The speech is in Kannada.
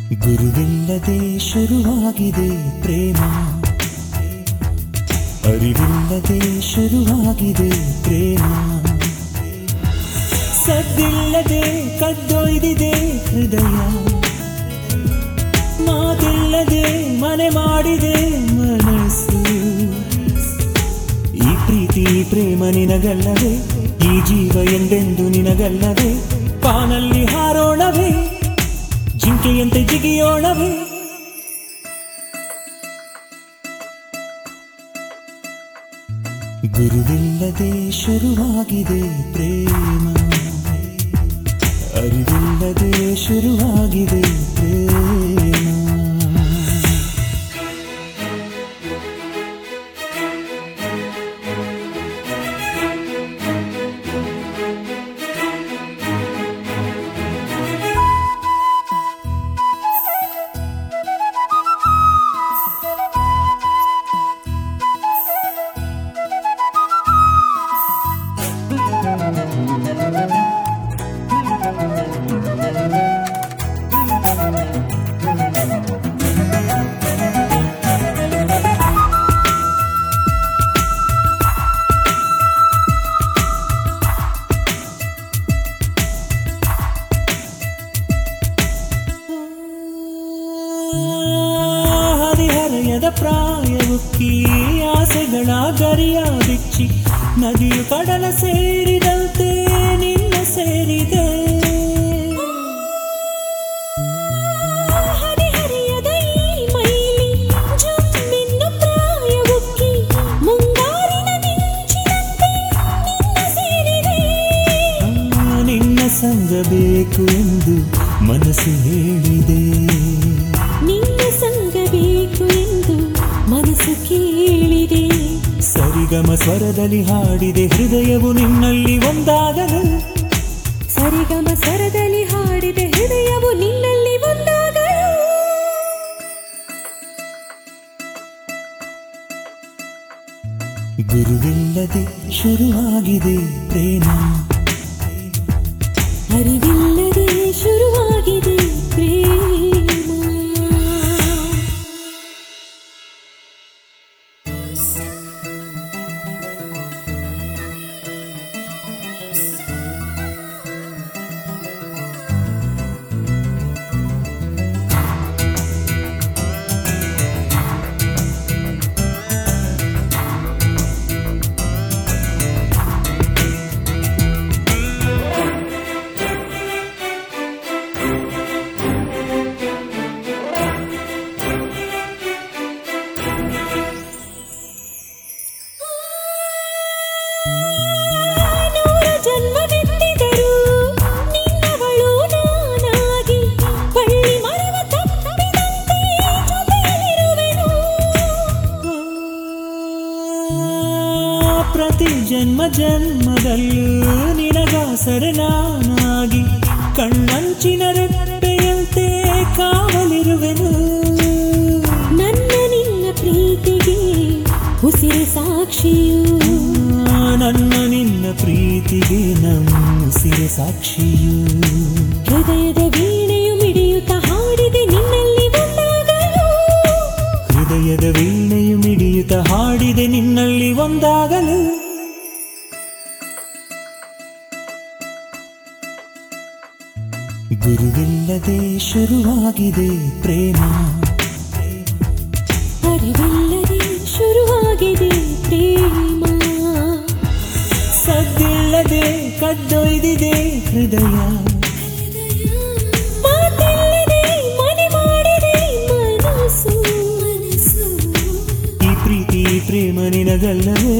ಗುರುವಿಲ್ಲದೆ ಶುರುವಾಗಿದೆ ಪ್ರೇಮ ಅರಿವಿಲ್ಲದೆ ಶುರುವಾಗಿದೆ ಪ್ರೇಮ ಸದ್ದಿಲ್ಲದೆ ಕದ್ದೊಯ್ದಿದೆ ಹೃದಯ ಮಾತಿಲ್ಲದೆ ಮನೆ ಮಾಡಿದೆ ಮನಸ್ಸು ಈ ಪ್ರೀತಿ ಈ ಪ್ರೇಮ ನಿನಗಲ್ಲವೇ ಈ ಜೀವ ಎಂದೆಂದು ನಿನಗಲ್ಲವೇ ಪಾನಲ್ಲಿ ಹಾರೋಣವೇ ಜಿಂಕೆಯಂತೆ ಜಿಗಿಯೋಣವೇ ಗುರುವಿಲ್ಲದೆ ಶುರುವಾಗಿದೆ ಪ್ರೇಮ ಅರಿವಿಲ್ಲದೆ ಶುರುವಾಗಿದೆ ಪ್ರೇಮ ಹರಿಹರೆಯದ ಪ್ರಾಯವುಕ್ಕಿ ಆಸೆಗಳ ಗರಿಯ ಬಿಚ್ಚಿ ನದಿಯು ಕಡಲ ಸೇರಿದಂತೆ ನಿನ್ನ ಸೇರಿದೆ ಹರಿಹರಿಯದ ಈ ಮೈಲಿ ಜುಮ್ಮೆನ್ನು ಪ್ರಾಯವುಕ್ಕಿ ಮುಂಗಾರಿನ ಮಿಂಚಿನಂತೆ ನಿನ್ನ ಸೇರಿದೆ ಆ, ನಿನ್ನ ಸಂಗ ಬೇಕು ಎಂದು ಮನಸ್ಸು ಹೇಳಿದೆ ನಿನ್ನ ಸಂಗ ಬೇಕು ಎಂದು ಮನಸ್ಸು ಕೇಳಿದೆ ಸರಿಗಮ ಸ್ವರದಲ್ಲಿ ಹಾಡಿದೆ ಹೃದಯವು ನಿನ್ನಲ್ಲಿ ಒಂದಾಗಲು ಸರಿಗಮ ಸ್ವರದಲ್ಲಿ ಹಾಡಿದೆ ಹೃದಯವು ನಿನ್ನಲ್ಲಿ ಒಂದಾಗಲು ಗುರುವಿಲ್ಲದೆ ಶುರುವಾಗಿದೆ ಪ್ರೇಮ ಅರಿವಿಲ್ಲದೆ ಶುರುವಾಗಿದೆ ಪ್ರೇಮ ನೂರು ಜನ್ಮವೆತ್ತಿದರೂ ನಿನ್ನವಳು ನಾನಾಗಿ ಬಳ್ಳಿ ಮರವ ತಪ್ಪಿದಂತೆ ಜೊತೆಯಲ್ಲಿರುವೆನು ಪ್ರತಿ ಜನ್ಮ ಜನ್ಮದಲ್ಲೂ ನಿನಗಾಸರೆ ನಾನಾಗಿ ಕಣ್ಣಂಚಿನ ರೆಪ್ಪೆಯಂತೆ ಕಾವಲಿರುವೆನು ನನ್ನ ನಿನ್ನ ಪ್ರೀತಿಗೆ ಉಸಿರು ಸಾಕ್ಷಿಯು ಆ, ನನ್ನ ನಿನ್ನ ಪ್ರೀತಿಗೆ ನಮ್ಮ ಉಸಿರೆ ಸಾಕ್ಷಿಯು ಹೃದಯದ ವೀಣೆಯು ಮಿಡಿಯುತ್ತ ಹಾಡಿದೆ ನಿನ್ನಲ್ಲಿ ಒಂದಾಗಲು ಹೃದಯದ ವೀಣೆಯು ಮಿಡಿಯುತ್ತ ಹಾಡಿದೆ ನಿನ್ನಲ್ಲಿ ಒಂದಾಗಲು ಗುರುವಿಲ್ಲದೆ ಶುರುವಾಗಿದೆ ಪ್ರೇಮ ಅರಿವಿಲ್ಲದೆ ಶುರುವಾಗಿದೆ ಪ್ರೇಮ ಸದ್ದಿಲ್ಲದೆ ಕದ್ದೊಯ್ದಿದೆ ಹೃದಯ ಮಾತಿಲ್ಲದೆ ಮನೆ ಮಾಡಿದೆ ಮನಸ್ಸು ಮನಸ್ಸು ಈ ಪ್ರೀತಿ ಈ ಪ್ರೇಮ ನಿನಗಲ್ಲವೇ